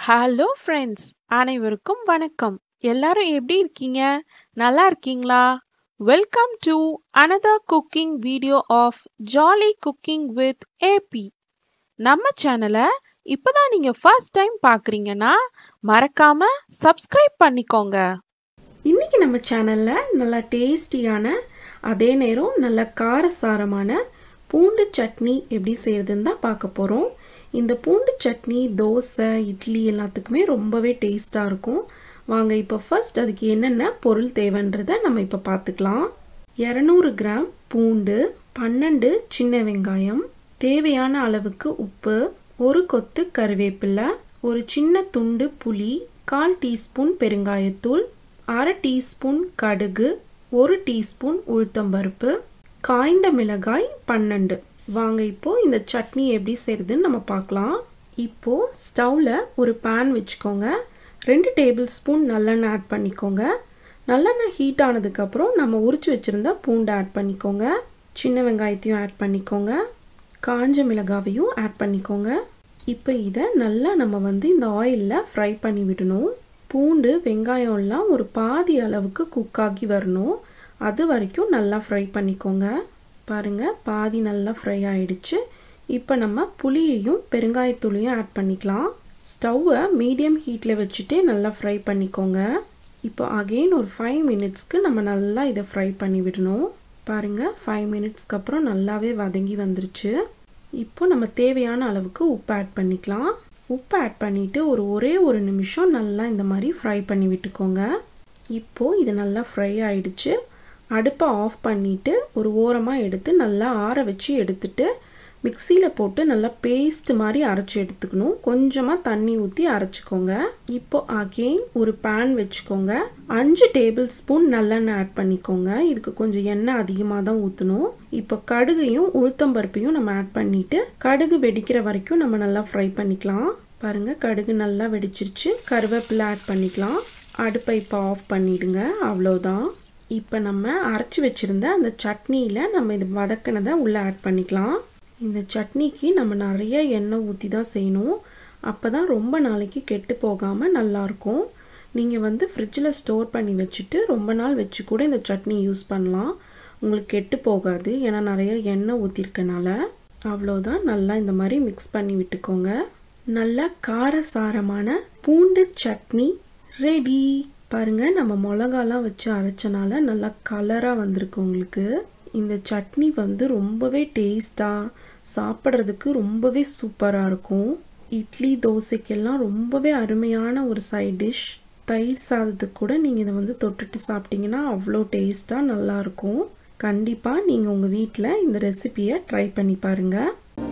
hello friends அனைவருக்கும் வணக்கம் எல்லாரும் எப்படி இருக்கீங்க நல்லா இருக்கீங்களா welcome to another cooking video of jolly cooking with AB நம்ம சேனலை இப்போதான் நீங்க ஃபர்ஸ்ட் டைம் பார்க்குறீங்கன்னா மறக்காம சப்ஸ்கிரைப் பண்ணிக்கோங்க இன்னைக்கு நம்ம சேனலில் நல்லா டேஸ்டியான அதே நேரம் நல்ல காரசாரமான பூண்டு சட்னி எப்படி செய்கிறதுன்னு தான் பார்க்க போகிறோம் இந்த பூண்டு சட்னி தோசை இட்லி எல்லாத்துக்குமே ரொம்பவே டேஸ்ட்டாக இருக்கும் வாங்க இப்போ ஃபர்ஸ்ட் அதுக்கு என்னென்ன பொருள் தேவைன்றதை நம்ம இப்போ பார்த்துக்கலாம் இரநூறு கிராம் பூண்டு பன்னெண்டு சின்ன வெங்காயம் தேவையான அளவுக்கு உப்பு ஒரு கொத்து கருவேப்பிலை ஒரு சின்ன துண்டு புளி கால் டீஸ்பூன் பெருங்காயத்தூள் அரை டீஸ்பூன் கடுகு ஒரு டீஸ்பூன் உளுத்தம்பருப்பு காய்ந்த மிளகாய் பன்னெண்டு வாங்க இப்போ இந்த சட்னி எப்படி செய்யறதுன்னு நம்ம பார்க்கலாம் இப்போ ஸ்டவ்ல ஒரு பேன் வச்சுக்கோங்க ரெண்டு டேபிள் ஸ்பூன் நல்லெண்ணெய் ஆட் பண்ணிக்கோங்க நல்லெண்ணெய் ஹீட் ஆனதுக்கப்புறம் நம்ம உரிச்சு வச்சுருந்த பூண்டை ஆட் பண்ணிக்கோங்க சின்ன வெங்காயத்தையும் ஆட் பண்ணிக்கோங்க காஞ்ச மிளகாவையும் ஆட் பண்ணிக்கோங்க இப்போ இதை நல்லா நம்ம வந்து இந்த ஆயிலில் ஃப்ரை பண்ணி விடணும் பூண்டு வெங்காயம்லாம் ஒரு பாதி அளவுக்கு குக் ஆகி வரணும் அது வரைக்கும் நல்லா ஃப்ரை பண்ணிக்கோங்க பாருங்கள் பாதி நல்லா ஃப்ரை ஆயிடுச்சு இப்போ நம்ம புளியையும் பெருங்காயத்தூளையும் ஆட் பண்ணிக்கலாம் ஸ்டவ்வை மீடியம் ஹீட்டில் வச்சுட்டே நல்லா ஃப்ரை பண்ணிக்கோங்க இப்போ அகெயின் ஒரு ஃபைவ் மினிட்ஸ்க்கு நம்ம நல்லா இதை ஃப்ரை பண்ணி விடணும் பாருங்கள் ஃபைவ் மினிட்ஸ்க்கு அப்புறம் நல்லாவே வதங்கி வந்துருச்சு இப்போ நம்ம தேவையான அளவுக்கு உப்பு ஆட் பண்ணிக்கலாம் உப்பு ஆட் பண்ணிவிட்டு ஒரு ஒரே ஒரு நிமிஷம் நல்லா இந்த மாதிரி ஃப்ரை பண்ணி விட்டுக்கோங்க இப்போது இது நல்லா ஃப்ரை ஆயிடுச்சு அடுப்பை ஆஃப் பண்ணிவிட்டு ஒரு ஓரமாக எடுத்து நல்லா ஆற வச்சு எடுத்துட்டு மிக்சியில் போட்டு நல்லா பேஸ்ட் மாதிரி அரைச்சி எடுத்துக்கணும் கொஞ்சமாக தண்ணி ஊற்றி அரைச்சிக்கோங்க இப்போ அகெயின் ஒரு பேன் வச்சுக்கோங்க அஞ்சு டேபிள் ஸ்பூன் நல்லெண்ணெய் ஆட் பண்ணிக்கோங்க இதுக்கு கொஞ்சம் எண்ணெய் அதிகமாக தான் ஊற்றணும் இப்போ கடுகையும் உளுத்தம்பருப்பையும் நம்ம ஆட் பண்ணிவிட்டு கடுகு வெடிக்கிற வரைக்கும் நம்ம நல்லா ஃப்ரை பண்ணிக்கலாம் பாருங்கள் கடுகு நல்லா வெடிச்சிருச்சு கருவேப்பிலை ஆட் பண்ணிக்கலாம் அடுப்பை இப்போ ஆஃப் பண்ணிவிடுங்க அவ்வளோதான் இப்போ நம்ம அரைச்சி வச்சுருந்த அந்த சட்னியில் நம்ம இது வதக்கினதை உள்ளே ஆட் பண்ணிக்கலாம் இந்த சட்னிக்கு நம்ம நிறைய எண்ணெய் ஊற்றி தான் செய்யணும் அப்போ தான் ரொம்ப நாளைக்கு கெட்டு போகாமல் நல்லாயிருக்கும் நீங்கள் வந்து ஃப்ரிட்ஜில் ஸ்டோர் பண்ணி வச்சுட்டு ரொம்ப நாள் வச்சு கூட இந்த சட்னி யூஸ் பண்ணலாம் உங்களுக்கு கெட்டு போகாது ஏன்னா நிறைய எண்ணெய் ஊற்றிருக்கனால அவ்வளோதான் நல்லா இந்த மாதிரி மிக்ஸ் பண்ணி விட்டுக்கோங்க நல்லா காரசாரமான பூண்டு சட்னி ரெடி பாருங்கள் நம்ம மிளகாலாம் வச்சு அரைச்சனால நல்லா கலராக வந்திருக்கு உங்களுக்கு இந்த சட்னி வந்து ரொம்பவே டேஸ்ட்டாக சாப்பிட்றதுக்கு ரொம்பவே சூப்பராக இருக்கும் இட்லி தோசைக்கெல்லாம் ரொம்பவே அருமையான ஒரு சைட் டிஷ் தயிர் சாதத்துக்கு கூட நீங்கள் இதை வந்து தொட்டுட்டு சாப்பிட்டீங்கன்னா அவ்வளோ டேஸ்ட்டாக நல்லாயிருக்கும் கண்டிப்பாக நீங்கள் உங்கள் வீட்டில் இந்த ரெசிபியை ட்ரை பண்ணி பாருங்கள்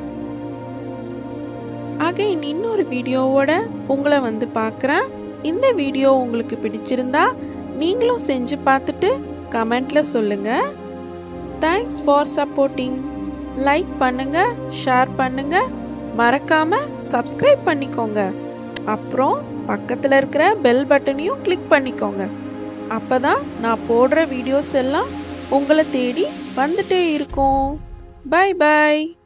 அகைன் இன்னொரு வீடியோவோட உங்களை வந்து பார்க்குறேன் இந்த வீடியோ உங்களுக்கு பிடிச்சிருந்தா நீங்களும் செஞ்சு பார்த்துட்டு கமெண்ட்ல சொல்லுங்க தேங்க்ஸ் ஃபார் சப்போர்ட்டிங் லைக் பண்ணுங்க ஷேர் பண்ணுங்க மறக்காம சப்ஸ்கிரைப் பண்ணிக்கோங்க அப்புறம் பக்கத்தில் இருக்கிற பெல் பட்டனையும் கிளிக் பண்ணிக்கோங்க அப்பதான் நான் போடுற வீடியோஸ் எல்லாம் உங்களை தேடி வந்துட்டே இருக்கும் பை பை